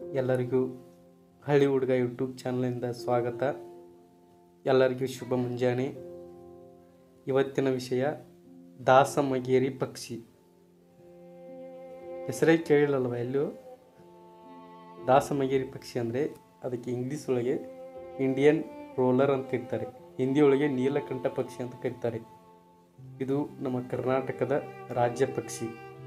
ಎಲ್ಲರಿಗೂ ಹಳ್ಳಿ ಹುಡುಗ ಯೂಟ್ಯೂಬ್ ಚಾನಲಿಂದ ಸ್ವಾಗತ ಎಲ್ಲರಿಗೂ ಶುಭ ಮುಂಜಾನೆ ಇವತ್ತಿನ ವಿಷಯ ದಾಸಮಗೇರಿ ಪಕ್ಷಿ ಹೆಸರೇ ಕೇಳಿಲ್ಲಲ್ವ ಎಲ್ಲೂ ದಾಸಮಗೇರಿ ಪಕ್ಷಿ ಅಂದರೆ ಅದಕ್ಕೆ ಇಂಗ್ಲೀಷ್ ಒಳಗೆ ಇಂಡಿಯನ್ ರೋಲರ್ ಅಂತ ಕರೀತಾರೆ ಹಿಂದಿ ಒಳಗೆ ನೀಲಕಂಠ ಪಕ್ಷಿ ಅಂತ ಕರೀತಾರೆ ಇದು ನಮ್ಮ ಕರ್ನಾಟಕದ ರಾಜ್ಯ ಪಕ್ಷಿ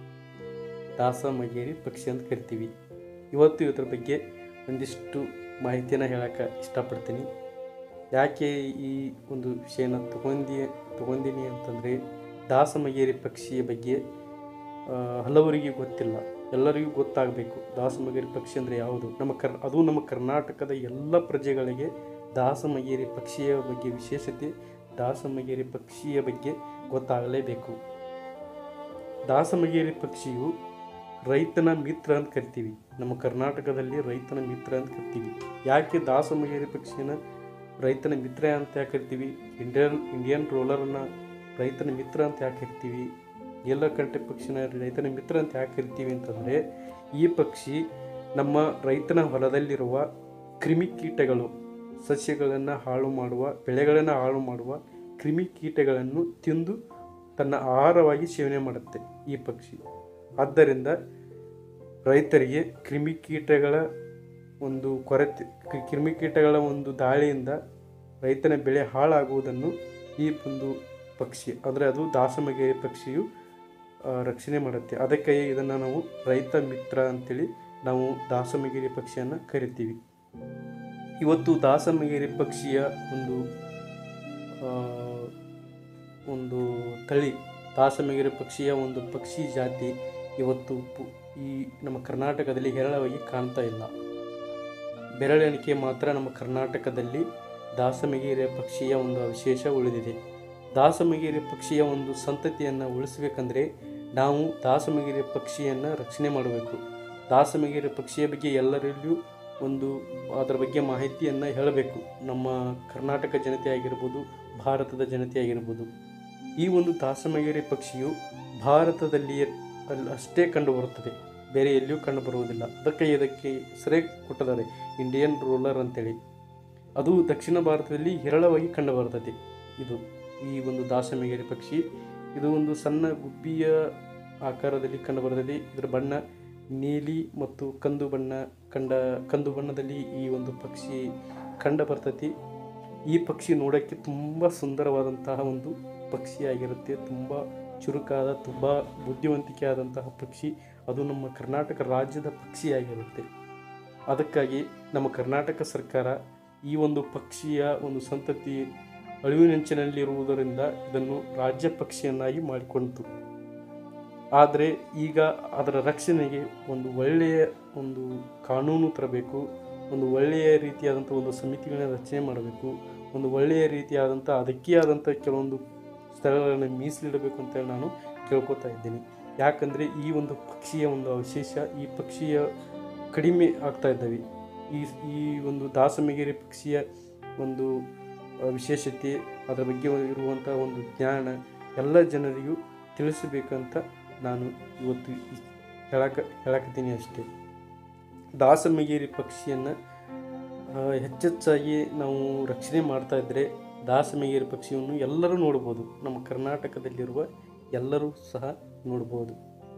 ದಾಸಮಗೇರಿ ಪಕ್ಷಿ ಅಂತ ಕರಿತೀವಿ ಇವತ್ತು ಇದ್ರ ಬಗ್ಗೆ ಒಂದಿಷ್ಟು ಮಾಹಿತಿಯನ್ನು ಹೇಳಕ್ಕೆ ಇಷ್ಟಪಡ್ತೀನಿ ಯಾಕೆ ಈ ಒಂದು ವಿಷಯನ ತಗೊಂಡಿ ತಗೊಂಡಿನಿ ಅಂತಂದರೆ ದಾಸಮಗೇರಿ ಪಕ್ಷಿಯ ಬಗ್ಗೆ ಆ, ಹಲವರಿಗೆ ಗೊತ್ತಿಲ್ಲ ಎಲ್ಲರಿಗೂ ಗೊತ್ತಾಗಬೇಕು ದಾಸಮಗೇರಿ ಪಕ್ಷಿ ಅಂದರೆ ಯಾವುದು ನಮ್ಮ ಕರ್ ಅದು ನಮ್ಮ ಕರ್ನಾಟಕದ ಎಲ್ಲ ಪ್ರಜೆಗಳಿಗೆ ದಾಸಮಗೇರಿ ಪಕ್ಷಿಯ ಬಗ್ಗೆ ವಿಶೇಷತೆ ದಾಸಮಗೇರಿ ಪಕ್ಷಿಯ ಬಗ್ಗೆ ಗೊತ್ತಾಗಲೇಬೇಕು ದಾಸಮಗೇರಿ ಪಕ್ಷಿಯು ರೈತನ ಮಿತ್ರ ಅಂತ ಕರಿತೀವಿ ನಮ್ಮ ಕರ್ನಾಟಕದಲ್ಲಿ ರೈತನ ಮಿತ್ರ ಅಂತ ಕರಿತೀವಿ ಯಾಕೆ ದಾಸಮಗೇರಿ ಪಕ್ಷಿನ ರೈತನ ಮಿತ್ರ ಅಂತ ಯಾಕೆ ಕರಿತೀವಿ ಇಂಡಿಯನ್ ಇಂಡಿಯನ್ ರೋಲರನ್ನ ರೈತನ ಮಿತ್ರ ಅಂತ ಯಾಕೆ ಕರಿತೀವಿ ನೀಲಕಂಠ ಪಕ್ಷಿನ ರೈತನ ಮಿತ್ರ ಅಂತ ಯಾಕೆ ಕರಿತೀವಿ ಅಂತಂದರೆ ಈ ಪಕ್ಷಿ ನಮ್ಮ ರೈತನ ಹೊಲದಲ್ಲಿರುವ ಕ್ರಿಮಿಕೀಟಗಳು ಸಸ್ಯಗಳನ್ನು ಹಾಳು ಮಾಡುವ ಬೆಳೆಗಳನ್ನು ಹಾಳು ಮಾಡುವ ಕ್ರಿಮಿಕೀಟಗಳನ್ನು ತಿಂದು ತನ್ನ ಆಹಾರವಾಗಿ ಸೇವನೆ ಮಾಡುತ್ತೆ ಈ ಪಕ್ಷಿ ಆದ್ದರಿಂದ ರೈತರಿಗೆ ಕ್ರಿಮಿಕೀಟಗಳ ಒಂದು ಕೊರತೆ ಕಿ- ಕ್ರಿಮಿಕೀಟಗಳ ಒಂದು ದಾಳಿಯಿಂದ ರೈತನ ಬೆಳೆ ಹಾಳಾಗುವುದನ್ನು ಈ ಒಂದು ಪಕ್ಷಿ ಅಂದರೆ ಅದು ದಾಸಮಗೇರಿ ಪಕ್ಷಿಯು ಆ, ರಕ್ಷಣೆ ಮಾಡುತ್ತೆ ಅದಕ್ಕೆ ಇದನ್ನು ನಾವು ರೈತ ಮಿತ್ರ ಅಂತೇಳಿ ನಾವು ದಾಸಮಗಿರಿ ಪಕ್ಷಿಯನ್ನು ಕರಿತೀವಿ ಇವತ್ತು ದಾಸಮಗಿರಿ ಪಕ್ಷಿಯ ಒಂದು ಆ, ಒಂದು ತಳಿ ದಾಸಮಗಿರಿ ಪಕ್ಷಿಯ ಒಂದು ಪಕ್ಷಿ ಜಾತಿ ಇವತ್ತು ಪು- ಈ ನಮ್ಮ ಕರ್ನಾಟಕದಲ್ಲಿ ಹೇರಳವಾಗಿ ಕಾಣ್ತಾ ಇಲ್ಲ ಬೆರಳೆಣಿಕೆ ಮಾತ್ರ ನಮ್ಮ ಕರ್ನಾಟಕದಲ್ಲಿ ದಾಸಮಗಿರಿ ಪಕ್ಷಿಯ ಒಂದು ಅವಶೇಷ ಉಳಿದಿದೆ ದಾಸಮಗಿರಿ ಪಕ್ಷಿಯ ಒಂದು ಸಂತತಿಯನ್ನು ಉಳಿಸಬೇಕಂದ್ರೆ ನಾವು ದಾಸಮಗಿರಿ ಪಕ್ಷಿಯನ್ನು ರಕ್ಷಣೆ ಮಾಡಬೇಕು ದಾಸಮಗಿರಿ ಪಕ್ಷಿಯ ಬಗ್ಗೆ ಎಲ್ಲರಲ್ಲೂ ಒಂದು ಅದರ ಬಗ್ಗೆ ಮಾಹಿತಿಯನ್ನು ಹೇಳಬೇಕು ನಮ್ಮ ಕರ್ನಾಟಕ ಜನತೆ ಆಗಿರ್ಬೋದು ಭಾರತದ ಜನತೆ ಆಗಿರ್ಬೋದು ಈ ಒಂದು ದಾಸಮಗಿರಿ ಪಕ್ಷಿಯು ಭಾರತದಲ್ಲಿಯೇ ಅಲ್- ಅಷ್ಟೇ ಕಂಡುಬರುತ್ತದೆ ಬೇರೆ ಎಲ್ಲಿಯೂ ಕಂಡುಬರುವುದಿಲ್ಲ ಅದಕ್ಕೆ ಇದಕ್ಕೆ ಹೆಸರೇ ಕೊಟ್ಟಿದ್ದಾರೆ ಇಂಡಿಯನ್ ರೋಲರ್ ಅಂತೇಳಿ ಅದು ದಕ್ಷಿಣ ಭಾರತದಲ್ಲಿ ಹೇರಳವಾಗಿ ಕಂಡುಬರುತ್ತದೆ ಇದು ಈ ಒಂದು ದಾಸಮಗಿರಿ ಪಕ್ಷಿ ಇದು ಒಂದು ಸಣ್ಣ ಗುಬ್ಬಿಯ ಆಕಾರದಲ್ಲಿ ಕಂಡುಬರುತ್ತದೆ ಇದರ ಬಣ್ಣ ನೀಲಿ ಮತ್ತು ಕಂದು ಬಣ್ಣ ಕಂಡ ಕಂದು ಬಣ್ಣದಲ್ಲಿ ಈ ಒಂದು ಪಕ್ಷಿ ಕಂಡು ಬರ್ತೈತಿ ಈ ಪಕ್ಷಿ ನೋಡೋಕ್ಕೆ ತುಂಬ ಸುಂದರವಾದಂತಹ ಒಂದು ಪಕ್ಷಿಯಾಗಿರುತ್ತೆ ತುಂಬ ಚುರುಕಾದ ತುಂಬ ಬುದ್ಧಿವಂತಿಕೆ ಆದಂತಹ ಪಕ್ಷಿ ಅದು ನಮ್ಮ ಕರ್ನಾಟಕ ರಾಜ್ಯದ ಪಕ್ಷಿಯಾಗಿರುತ್ತೆ ಅದಕ್ಕಾಗಿ ನಮ್ಮ ಕರ್ನಾಟಕ ಸರ್ಕಾರ ಈ ಒಂದು ಪಕ್ಷಿಯ ಒಂದು ಸಂತತಿ ಅಳಿವಿನಂಚಿನಲ್ಲಿರುವುದರಿಂದ ಇದನ್ನು ರಾಜ್ಯ ಪಕ್ಷಿಯನ್ನಾಗಿ ಮಾಡಿಕೊಂಡಿತು ಆದರೆ ಈಗ ಅದರ ರಕ್ಷಣೆಗೆ ಒಂದು ಒಳ್ಳೆಯ ಒಂದು ಕಾನೂನು ತರಬೇಕು ಒಂದು ಒಳ್ಳೆಯ ರೀತಿಯಾದಂಥ ಒಂದು ಸಮಿತಿಗಳನ್ನ ರಚನೆ ಮಾಡಬೇಕು ಒಂದು ಒಳ್ಳೆಯ ರೀತಿಯಾದಂಥ ಅದಕ್ಕೇ ಆದಂಥ ಕೆಲವೊಂದು ಸ್ಥಳಗಳನ್ನು ಮೀಸಲಿಡಬೇಕು ಅಂತೇಳಿ ನಾನು ಕೇಳ್ಕೊತಾ ಇದ್ದೀನಿ ಯಾಕಂದರೆ ಈ ಒಂದು ಪಕ್ಷಿಯ ಒಂದು ಅವಶೇಷ ಈ ಪಕ್ಷಿಯ ಕಡಿಮೆ ಆಗ್ತಾ ಇದ್ದಾವೆ ಈ ಈ ಒಂದು ದಾಸಮಗಿರಿ ಪಕ್ಷಿಯ ಒಂದು ಆ, ವಿಶೇಷತೆ ಅದರ ಬಗ್ಗೆ ಇರುವಂಥ ಒಂದು ಜ್ಞಾನ ಎಲ್ಲ ಜನರಿಗೂ ತಿಳಿಸಬೇಕಂತ ನಾನು ಇವತ್ತು ಈ ಹೇಳಕ ಹೇಳಕತ್ತೀನಿ ಅಷ್ಟೇ ದಾಸಮಗಿರಿ ಪಕ್ಷಿಯನ್ನು ಹೆಚ್ಚೆಚ್ಚಾಗಿ ನಾವು ರಕ್ಷಣೆ ಮಾಡ್ತಾ ಇದ್ದರೆ ದಾಸಮಗಿರಿ ಪಕ್ಷಿಯನ್ನು ಎಲ್ಲರೂ ನೋಡ್ಬೋದು ನಮ್ಮ ಕರ್ನಾಟಕದಲ್ಲಿರುವ ಎಲ್ಲರೂ ಸಹ ನೋಡ್ಬೋದು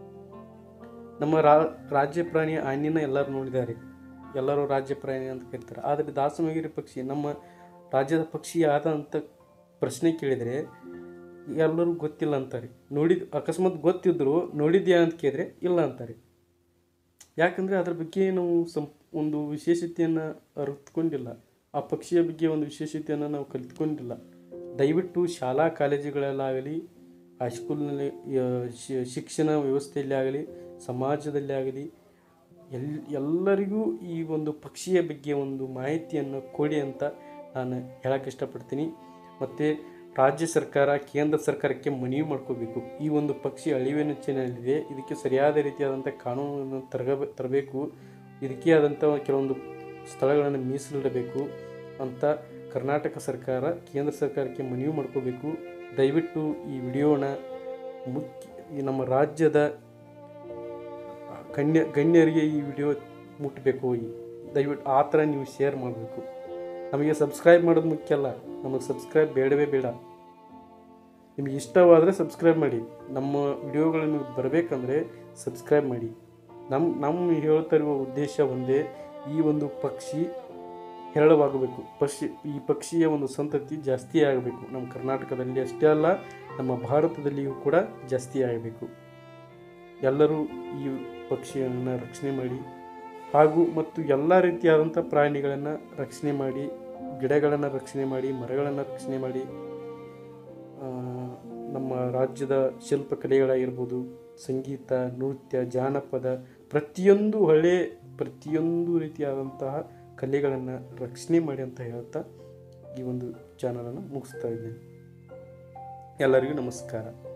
ನಮ್ಮ ರಾ ರಾಜ್ಯ ಪ್ರಾಣಿ ಆನೆನ ಎಲ್ಲರೂ ನೋಡಿದ್ದಾರೆ ಎಲ್ಲರೂ ರಾಜ್ಯ ಪ್ರಾಣಿ ಅಂತ ಕರೀತಾರೆ ಆದರೆ ದಾಸಮಗಿರಿ ಪಕ್ಷಿ ನಮ್ಮ ರಾಜ್ಯದ ಪಕ್ಷಿ ಆದ ಅಂತ ಪ್ರಶ್ನೆ ಕೇಳಿದರೆ ಎಲ್ಲರೂ ಗೊತ್ತಿಲ್ಲ ಅಂತಾರೆ ನೋಡಿದ ಅಕಸ್ಮಾತ್ ಗೊತ್ತಿದ್ರು ನೋಡಿದ್ಯಾ ಅಂತ ಕೇಳಿದ್ರೆ ಇಲ್ಲ ಅಂತಾರೆ ಯಾಕಂದರೆ ಅದ್ರ ಬಗ್ಗೆ ನಾವು ಸಂ ಒಂದು ವಿಶೇಷತೆಯನ್ನು ಅರಿತುಕೊಂಡಿಲ್ಲ ಆ ಪಕ್ಷಿಯ ಬಗ್ಗೆ ಒಂದು ವಿಶೇಷತೆಯನ್ನು ನಾವು ಕಲಿತ್ಕೊಂಡಿಲ್ಲ ದಯವಿಟ್ಟು ಶಾಲಾ ಕಾಲೇಜುಗಳಲ್ಲಾಗಲಿ ಹೈಸ್ಕೂಲ್ನಲ್ಲಿ ಆ, ಶಿ- ಶಿಕ್ಷಣ ವ್ಯವಸ್ಥೆಯಲ್ಲಿ ಆಗಲಿ ಸಮಾಜದಲ್ಲಿ ಆಗಲಿ ಎಲ್ ಎಲ್ಲರಿಗೂ ಈ ಒಂದು ಪಕ್ಷಿಯ ಬಗ್ಗೆ ಒಂದು ಮಾಹಿತಿಯನ್ನು ಕೊಡಿ ಅಂತ ನಾನು ಹೇಳಕ್ಕೆ ಇಷ್ಟಪಡ್ತೀನಿ ಮತ್ತು ರಾಜ್ಯ ಸರ್ಕಾರ ಕೇಂದ್ರ ಸರ್ಕಾರಕ್ಕೆ ಮನವಿ ಮಾಡ್ಕೋಬೇಕು ಈ ಒಂದು ಪಕ್ಷಿ ಅಳಿವಿನಂಚಿನಲ್ಲಿದೆ ಇದಕ್ಕೆ ಸರಿಯಾದ ರೀತಿಯಾದಂಥ ಕಾನೂನನ್ನು ತರಗ ತರಬೇಕು ಇದಕ್ಕೆ ಆದಂಥ ಕೆಲವೊಂದು ಸ್ಥಳಗಳನ್ನು ಮೀಸಲಿಡಬೇಕು ಅಂತ ಕರ್ನಾಟಕ ಸರ್ಕಾರ ಕೇಂದ್ರ ಸರ್ಕಾರಕ್ಕೆ ಮನವಿ ಮಾಡ್ಕೋಬೇಕು ದಯವಿಟ್ಟು ಈ ವಿಡಿಯೋನ ಮುಖ್ಯ ಈ ನಮ್ಮ ರಾಜ್ಯದ ಗಣ್ಯ ಗಣ್ಯರಿಗೆ ಈ ವಿಡಿಯೋ ಮುಟ್ಟಬೇಕು ಹೋಗಿ ದಯವಿಟ್ಟು ಆ ಥರ ನೀವು ಶೇರ್ ಮಾಡಬೇಕು ನಮಗೆ ಸಬ್ಸ್ಕ್ರೈಬ್ ಮಾಡೋದು ಮುಖ್ಯ ಅಲ್ಲ ನಮಗೆ ಸಬ್ಸ್ಕ್ರೈಬ್ ಬೇಡವೇ ಬೇಡ ನಿಮಗೆ ಇಷ್ಟವಾದರೆ ಸಬ್ಸ್ಕ್ರೈಬ್ ಮಾಡಿ ನಮ್ಮ ವಿಡಿಯೋಗಳನ್ನು ಬರಬೇಕಂದ್ರೆ ಸಬ್ಸ್ಕ್ರೈಬ್ ಮಾಡಿ ನಮ್ಮ ನಮ್ಮ ಹೇಳ್ತಾ ಇರುವ ಉದ್ದೇಶ ಒಂದೇ ಈ ಒಂದು ಪಕ್ಷಿ ಹೇರಳವಾಗಬೇಕು ಪಕ್ಷಿ ಈ ಪಕ್ಷಿಯ ಒಂದು ಸಂತತಿ ಜಾಸ್ತಿ ಆಗಬೇಕು ನಮ್ಮ ಕರ್ನಾಟಕದಲ್ಲಿ ಅಷ್ಟೇ ಅಲ್ಲ ನಮ್ಮ ಭಾರತದಲ್ಲಿಯೂ ಕೂಡ ಜಾಸ್ತಿ ಆಗಬೇಕು ಎಲ್ಲರೂ ಈ ಪಕ್ಷಿಯನ್ನು ರಕ್ಷಣೆ ಮಾಡಿ ಹಾಗೂ ಮತ್ತು ಎಲ್ಲ ರೀತಿಯಾದಂಥ ಪ್ರಾಣಿಗಳನ್ನು ರಕ್ಷಣೆ ಮಾಡಿ ಗಿಡಗಳನ್ನು ರಕ್ಷಣೆ ಮಾಡಿ ಮರಗಳನ್ನು ರಕ್ಷಣೆ ಮಾಡಿ ಆ, ನಮ್ಮ ರಾಜ್ಯದ ಶಿಲ್ಪಕಲೆಗಳಾಗಿರ್ಬೋದು ಸಂಗೀತ ನೃತ್ಯ ಜಾನಪದ ಪ್ರತಿಯೊಂದು ಹಳೆ ಪ್ರತಿಯೊಂದು ರೀತಿಯಾದಂತಹ ಕಲೆಗಳನ್ನು ರಕ್ಷಣೆ ಮಾಡಿ ಅಂತ ಹೇಳ್ತಾ ಈ ಒಂದು ಚಾನಲನ್ನು ಮುಗಿಸ್ತಾ ಇದ್ದೀನಿ ಎಲ್ಲರಿಗೂ ನಮಸ್ಕಾರ